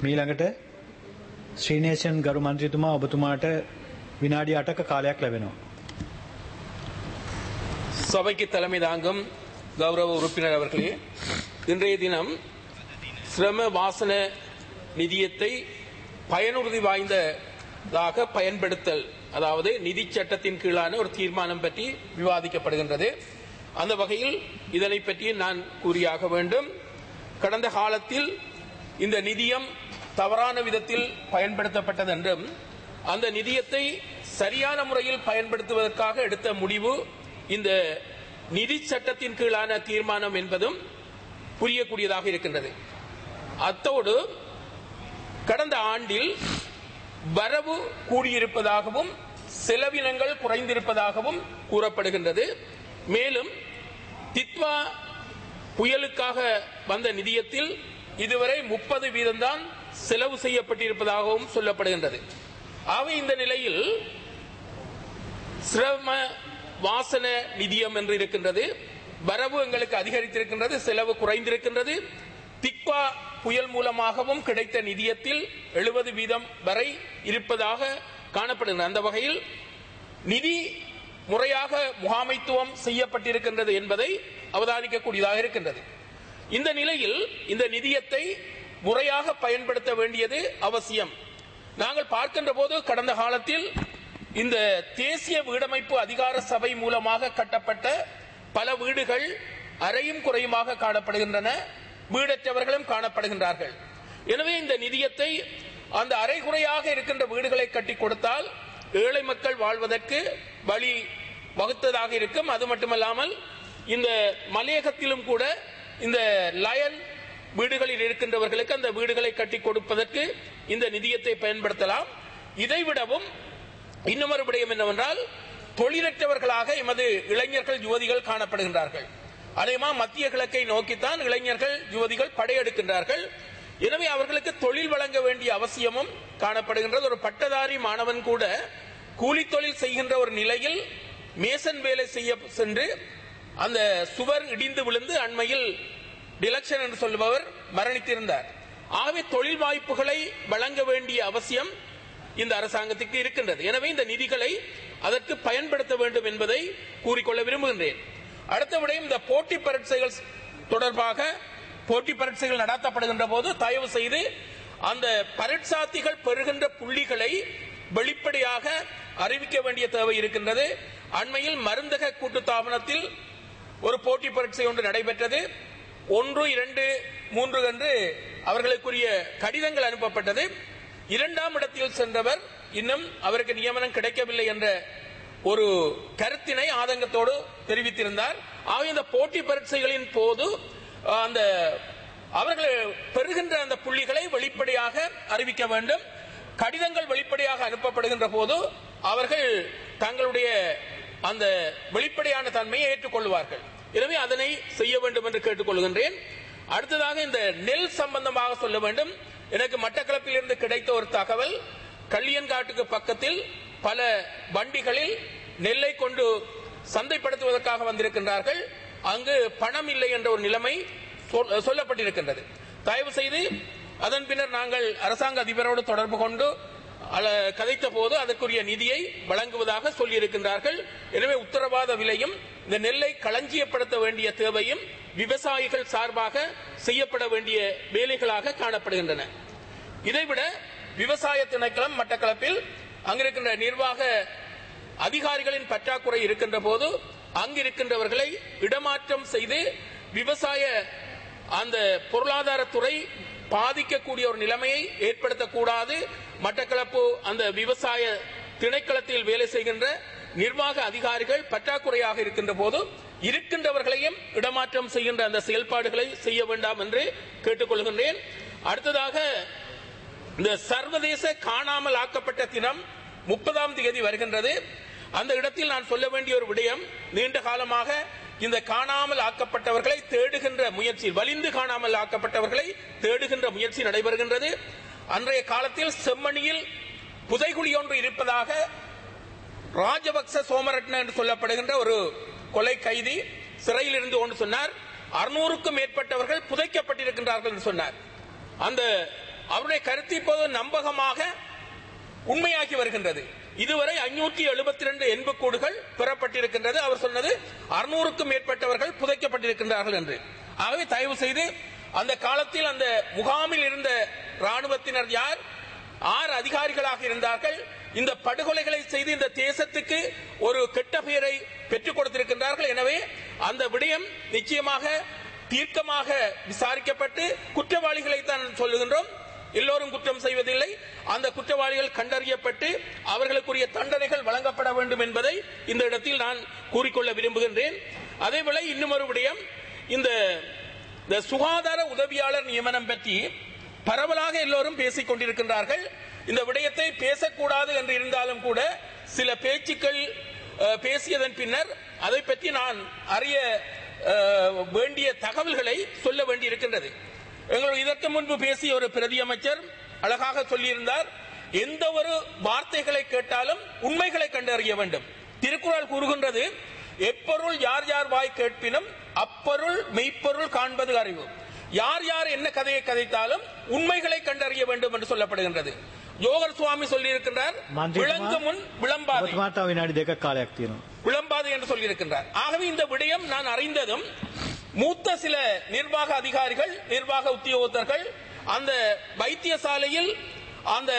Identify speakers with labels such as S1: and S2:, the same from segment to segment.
S1: මීළඟට ශ්‍රීනේෂන් ගරු මන්ත්‍රීතුමා ඔබතුමාට විනාඩි අටක කාලයක් ලැබෙනවා.
S2: சபைக்கு தலைமை தாங்கும் கௌரவ உறுப்பினர் அவர்களே இன்றைய தினம் சிரம வாசன நிதியத்தை பயனுறுதி வாய்ந்ததாக பயன்படுத்தல் அதாவது நிதி சட்டத்தின் கீழான ஒரு தீர்மானம் பற்றி விவாதிக்கப்படுகின்றது அந்த வகையில் இதனை பற்றி நான் கூறியாக வேண்டும் கடந்த காலத்தில் இந்த நிதியம் தவறான விதத்தில் பயன்படுத்தப்பட்டது என்றும் அந்த நிதியத்தை சரியான முறையில் பயன்படுத்துவதற்காக எடுத்த முடிவு இந்த நிதி சட்டத்தின் கீழான தீர்மானம் என்பதும் புரியக்கூடியதாக இருக்கின்றது அத்தோடு கடந்த ஆண்டில் வரவு கூடியிருப்பதாகவும் செலவினங்கள் குறைந்திருப்பதாகவும் கூறப்படுகின்றது மேலும் தித்வா புயலுக்காக வந்த நிதியத்தில் இதுவரை முப்பது வீதம்தான் செலவு செய்யப்பட்டிருப்பதாகவும் சொல்லப்படுகின்றது ஆகவே இந்த நிலையில் சிரம வாசன நிதியம் என்று இருக்கின்றது வரவு எங்களுக்கு அதிகரித்திருக்கின்றது செலவு குறைந்திருக்கின்றது திக்வா புயல் மூலமாகவும் கிடைத்த நிதியத்தில் எழுபது வீதம் வரை இருப்பதாக காணப்படுகிறது அந்த வகையில் நிதி முறையாக முகாமைத்துவம் செய்யப்பட்டிருக்கின்றது என்பதை அவதானிக்கக்கூடியதாக இருக்கின்றது இந்த நிலையில் இந்த நிதியத்தை முறையாக பயன்படுத்த வேண்டியது அவசியம் நாங்கள் பார்க்கின்ற போது கடந்த காலத்தில் இந்த தேசிய வீடமைப்பு அதிகார சபை மூலமாக கட்டப்பட்ட பல வீடுகள் அறையும் குறையுமாக காணப்படுகின்றன வீடற்றவர்களும் காணப்படுகின்றார்கள் எனவே இந்த நிதியத்தை அந்த அரைகுறையாக இருக்கின்ற வீடுகளை கட்டி கொடுத்தால் ஏழை மக்கள் வாழ்வதற்கு வழி வகுத்ததாக இருக்கும் அது மட்டுமல்லாமல் இந்த மலையகத்திலும் கூட இந்த லயன் வீடுகளில் இருக்கின்றவர்களுக்கு அந்த வீடுகளை கட்டி கொடுப்பதற்கு இந்த நிதியத்தை பயன்படுத்தலாம் இதைவிடவும் இன்னுமொரு விடயம் என்னவென்றால் தொழிலற்றவர்களாக எமது இளைஞர்கள் யுவதிகள் காணப்படுகின்றார்கள் அதேமா மத்திய கிழக்கை நோக்கித்தான் இளைஞர்கள் யுவதிகள் படையெடுக்கின்றார்கள் எனவே அவர்களுக்கு தொழில் வழங்க வேண்டிய அவசியமும் காணப்படுகின்றது ஒரு பட்டதாரி மாணவன் கூட கூலி தொழில் செய்கின்ற ஒரு நிலையில் மேசன் வேலை செய்ய சென்று அந்த சுவர் இடிந்து விழுந்து அண்மையில் டிலக்ஷன் என்று சொல்பவர் மரணித்திருந்தார் ஆகவே தொழில் வாய்ப்புகளை வழங்க வேண்டிய அவசியம் இந்த அரசாங்கத்துக்கு இருக்கின்றது எனவே இந்த நிதிகளை அதற்கு பயன்படுத்த வேண்டும் என்பதை கூறிக்கொள்ள விரும்புகின்றேன் அடுத்த விடயம் இந்த போட்டி பரீட்சைகள் தொடர்பாக போட்டி பரீட்சைகள் நடத்தப்படுகின்ற போது தயவு செய்து அந்த பரீட்சார்த்திகள் பெறுகின்ற புள்ளிகளை வெளிப்படையாக அறிவிக்க வேண்டிய தேவை இருக்கின்றது அண்மையில் மருந்தக கூட்டுத்தாபனத்தில் ஒரு போட்டி பரீட்சை ஒன்று நடைபெற்றது ஒன்று இரண்டு மூன்று என்று அவர்களுக்குரிய கடிதங்கள் அனுப்பப்பட்டது இரண்டாம் இடத்தில் சென்றவர் இன்னும் அவருக்கு நியமனம் கிடைக்கவில்லை என்ற ஒரு கருத்தினை ஆதங்கத்தோடு தெரிவித்திருந்தார் ஆக இந்த போட்டி பரீட்சைகளின் போது அந்த அவர்கள் பெறுகின்ற அந்த புள்ளிகளை வெளிப்படையாக அறிவிக்க வேண்டும் கடிதங்கள் வெளிப்படையாக அனுப்பப்படுகின்ற போது அவர்கள் தங்களுடைய அந்த வெளிப்படையான தன்மையை ஏற்றுக்கொள்வார்கள் எனவே அதனை செய்ய வேண்டும் என்று கேட்டுக்கொள்கின்றேன் அடுத்ததாக இந்த நெல் சம்பந்தமாக சொல்ல வேண்டும் எனக்கு மட்டக்களப்பில் இருந்து கிடைத்த ஒரு தகவல் கள்ளியன்காட்டுக்கு பக்கத்தில் பல வண்டிகளில் நெல்லை கொண்டு சந்தைப்படுத்துவதற்காக வந்திருக்கின்றார்கள் அங்கு பணம் இல்லை என்ற ஒரு நிலைமை சொல்லப்பட்டிருக்கின்றது தயவு செய்து அதன் பின்னர் நாங்கள் அரசாங்க அதிபரோடு தொடர்பு கொண்டு கதைத்த போது அதற்குரிய நிதியை வழங்குவதாக சொல்லியிருக்கின்றார்கள் எனவே உத்தரவாத விலையும் இந்த நெல்லை களஞ்சியப்படுத்த வேண்டிய தேவையும் விவசாயிகள் சார்பாக செய்யப்பட வேண்டிய வேலைகளாக காணப்படுகின்றன இதைவிட விவசாய திணைக்களம் மட்டக்களப்பில் அங்கிருக்கின்ற நிர்வாக அதிகாரிகளின் பற்றாக்குறை இருக்கின்ற போது அங்கிருக்கின்றவர்களை இடமாற்றம் செய்து விவசாய அந்த பொருளாதாரத்துறை பாதிக்கக்கூடிய ஒரு நிலைமையை ஏற்படுத்தக்கூடாது மட்டக்களப்பு அந்த விவசாய திணைக்களத்தில் வேலை செய்கின்ற நிர்வாக அதிகாரிகள் பற்றாக்குறையாக இருக்கின்ற போது இருக்கின்றவர்களையும் இடமாற்றம் செய்கின்ற அந்த செயல்பாடுகளை செய்ய வேண்டாம் என்று கேட்டுக்கொள்கின்றேன் அடுத்ததாக இந்த சர்வதேச காணாமல் ஆக்கப்பட்ட தினம் முப்பதாம் தேதி வருகின்றது அந்த இடத்தில் நான் சொல்ல வேண்டிய ஒரு விடயம் நீண்ட காலமாக இந்த காணாமல் ஆக்கப்பட்டவர்களை தேடுகின்ற முயற்சி வலிந்து காணாமல் ஆக்கப்பட்டவர்களை தேடுகின்ற முயற்சி நடைபெறுகின்றது அன்றைய காலத்தில் செம்மணியில் புதைகுழி ஒன்று இருப்பதாக ராஜபக்ச சோமரட்ன என்று சொல்லப்படுகின்ற ஒரு கொலை கைதி சிறையில் இருந்து கொண்டு சொன்னார் அறுநூறுக்கும் மேற்பட்டவர்கள் புதைக்கப்பட்டிருக்கின்றார்கள் என்று சொன்னார் அந்த அவருடைய கருத்து இப்போது நம்பகமாக உண்மையாகி வருகின்றது இதுவரை ஐநூற்றி எழுபத்தி ரெண்டு எண்புக்கூடுகள் பெறப்பட்டிருக்கின்றது அவர் சொன்னது அறுநூறுக்கும் மேற்பட்டவர்கள் புதைக்கப்பட்டிருக்கின்றார்கள் என்று ஆகவே தயவு செய்து அந்த காலத்தில் அந்த முகாமில் இருந்த ராணுவத்தினர் யார் ஆறு அதிகாரிகளாக இருந்தார்கள் இந்த படுகொலைகளை செய்து இந்த தேசத்துக்கு ஒரு கெட்ட பெயரை பெற்றுக் கொடுத்திருக்கின்றார்கள் எனவே அந்த விடயம் நிச்சயமாக தீர்க்கமாக விசாரிக்கப்பட்டு குற்றவாளிகளை தான் சொல்லுகின்றோம் எல்லோரும் குற்றம் செய்வதில்லை அந்த குற்றவாளிகள் கண்டறியப்பட்டு அவர்களுக்குரிய தண்டனைகள் வழங்கப்பட வேண்டும் என்பதை இந்த இடத்தில் நான் கூறிக்கொள்ள விரும்புகின்றேன் அதேவேளை இன்னும் ஒரு விடயம் இந்த இந்த சுகாதார உதவியாளர் நியமனம் பற்றி பரவலாக எல்லோரும் பேசிக் கொண்டிருக்கின்றார்கள் இந்த விடயத்தை பேசக்கூடாது என்று இருந்தாலும் கூட சில பேச்சுக்கள் அஹ், பேசியதன் பின்னர் அதை பற்றி நான் அறிய அஹ், வேண்டிய தகவல்களை சொல்ல வேண்டியிருக்கின்றது எங்கள் இதற்கு முன்பு பேசிய ஒரு பிரதி அமைச்சர் அழகாக சொல்லியிருந்தார் எந்த ஒரு வார்த்தைகளை கேட்டாலும் உண்மைகளை கண்டறிய வேண்டும் திருக்குறள் கூறுகின்றது எப்பொருள் யார் யார் வாய் கேட்பினும் அப்பொருள் மெய்ப்பொருள் காண்பது அறிவு யார் யார் என்ன கதையை கதைத்தாலும் உண்மைகளை கண்டறிய வேண்டும் என்று சொல்லப்படுகின்றது யோகர் சுவாமி சொல்லியிருக்கின்றார்
S1: மந்திரிமா-
S2: விளங்கு முன் விளம்பாதே
S1: ඔබතුමාට තව විනාඩි දෙකක් කාලයක් තියෙනවා.
S2: விளம்பாது என்று சொல்லியிருக்கின்றார் ஆகவே இந்த விடயம் நான் அறிந்ததும் மூத்த சில நிர்வாக அதிகாரிகள் நிர்வாக உத்தியோகத்தர்கள் அந்த வைத்தியசாலையில் அந்த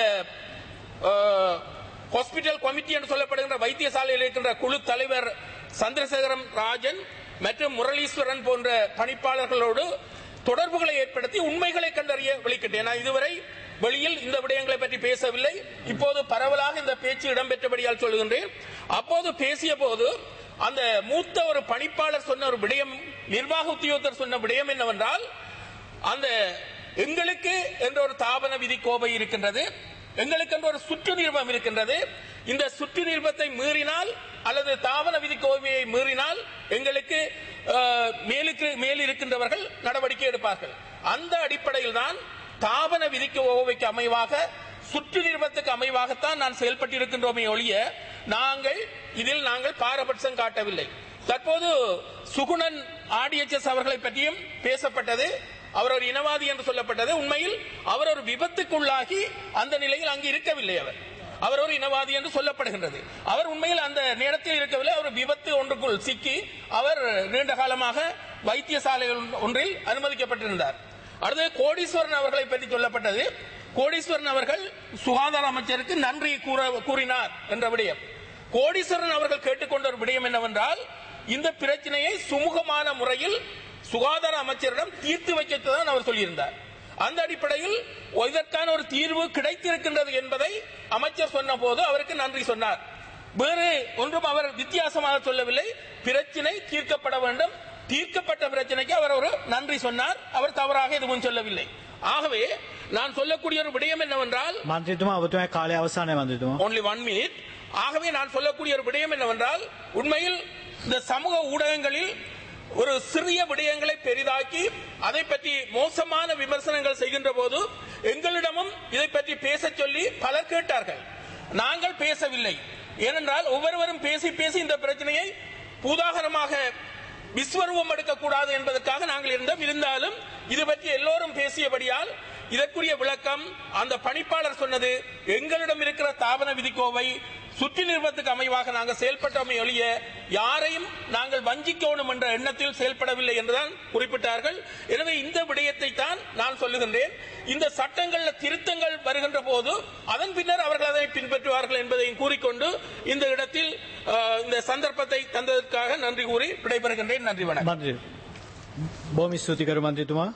S2: ஹாஸ்பிட்டல் கமிட்டி என்று சொல்லப்படுகின்ற வைத்தியசாலையில் இருக்கின்ற குழு தலைவர் சந்திரசேகரம் ராஜன் மற்றும் முரளீஸ்வரன் போன்ற பணிப்பாளர்களோடு தொடர்புகளை ஏற்படுத்தி உண்மைகளை கண்டறிய வெளிக்கிட்டேன் நான் இதுவரை வெளியில் இந்த விடயங்களை பற்றி பேசவில்லை இப்போது பரவலாக இந்த பேச்சு இடம்பெற்றபடியால் சொல்லுகின்றேன் அப்போது பேசிய போது அந்த மூத்த ஒரு பணிப்பாளர் சொன்ன ஒரு விடயம் நிர்வாக உத்தியோகத்தர் சொன்ன விடயம் என்னவென்றால் அந்த எங்களுக்கு என்ற ஒரு தாபன விதி கோவை இருக்கின்றது எங்களுக்கு என்ற ஒரு சுற்று நிர்பம் இருக்கின்றது இந்த சுற்று நிர்பத்தை மீறினால் அல்லது தாவன விதி கோவையை மீறினால் எங்களுக்கு அஹ், மேலுக்கு மேல் இருக்கின்றவர்கள் நடவடிக்கை எடுப்பார்கள் அந்த அடிப்படையில் தான் தாவன விதிக்கு கோவைக்கு அமைவாக சுற்று நிர்பத்துக்கு அமைவாகத்தான் நான் செயல்பட்டிருக்கின்றோமே ஒழிய நாங்கள் இதில் நாங்கள் பாரபட்சம் காட்டவில்லை தற்போது சுகுணன் ஆடிஎச்எஸ் அவர்களை பற்றியும் பேசப்பட்டது அவர் ஒரு இனவாதி என்று சொல்லப்பட்டது உண்மையில் அவர் ஒரு விபத்துக்குள்ளாகி அந்த நிலையில் அங்கு இருக்கவில்லை அவர் அவர் ஒரு இனவாதி என்று சொல்லப்படுகின்றது அவர் உண்மையில் அந்த நேரத்தில் இருக்கவில்லை அவர் விபத்து ஒன்றுக்குள் சிக்கி அவர் நீண்ட காலமாக வைத்தியசாலை ஒன்றில் அனுமதிக்கப்பட்டிருந்தார் அடுத்து கோடீஸ்வரன் அவர்களை பற்றி சொல்லப்பட்டது கோடீஸ்வரன் அவர்கள் சுகாதார அமைச்சருக்கு நன்றி கூற கூறினார் என்ற விடயம் கோடீஸ்வரன் அவர்கள் கேட்டுக்கொண்ட ஒரு விடயம் என்னவென்றால் இந்த பிரச்சனையை சுமூகமான முறையில் சுகாதார அமைச்சரிடம் தீர்த்து வைக்கத்தான் அவர் சொல்லியிருந்தார் அந்த அடிப்படையில் இதற்கான ஒரு தீர்வு கிடைத்திருக்கின்றது என்பதை அமைச்சர் சொன்ன போது அவருக்கு நன்றி சொன்னார் வேறு ஒன்றும் அவர் வித்தியாசமாக சொல்லவில்லை பிரச்சனை தீர்க்கப்பட வேண்டும் தீர்க்கப்பட்ட பிரச்சனைக்கு அவர் ஒரு நன்றி சொன்னார் அவர் தவறாக எதுவும் சொல்லவில்லை ஆகவே நான் சொல்லக்கூடிய ஒரு விடயம் என்னவென்றால்
S1: මන්ත්‍රීතුමා ඔබතුමාගේ කාලය අවසානයේ මන්ත්‍රීතුමා.
S2: only ஒன் மினிட் ஆகவே நான் சொல்லக்கூடிய ஒரு விடயம் என்னவென்றால் உண்மையில் இந்த சமூக ஊடகங்களில் ஒரு சிறிய விடயங்களை பெரிதாக்கி அதை பற்றி மோசமான விமர்சனங்கள் செய்கின்ற போது எங்களிடமும் இதை பற்றி பேசச் சொல்லி பலர் கேட்டார்கள் நாங்கள் பேசவில்லை ஏனென்றால் ஒவ்வொருவரும் பேசி பேசி இந்த பிரச்சனையை பூதாகரமாக விஸ்வரூபம் எடுக்கக்கூடாது என்பதற்காக நாங்கள் இருந்தோம் இருந்தாலும் இது பற்றி எல்லோரும் பேசியபடியால் இதற்குரிய விளக்கம் அந்த பணிப்பாளர் சொன்னது எங்களிடம் இருக்கிற தாபன விதிக்கோவை சுற்றி நிறுவனத்துக்கு அமைவாக நாங்கள் செயல்பட்டோமே ஒழிய யாரையும் நாங்கள் வஞ்சிக்கணும் என்ற எண்ணத்தில் செயல்படவில்லை என்றுதான் குறிப்பிட்டார்கள் எனவே இந்த விடயத்தை தான் நான் சொல்லுகின்றேன் இந்த சட்டங்கள்ல திருத்தங்கள் வருகின்ற போது அதன் பின்னர் அவர்கள் அதை பின்பற்றுவார்கள் என்பதையும் கூறிக்கொண்டு இந்த இடத்தில் அஹ், இந்த சந்தர்ப்பத்தை தந்ததற்காக நன்றி கூறி விடைபெறுகின்றேன் நன்றி வணக்கம்
S1: මන්ත්‍රී බොහොම ස්තුති කරු මන්ත්‍රීතුමා.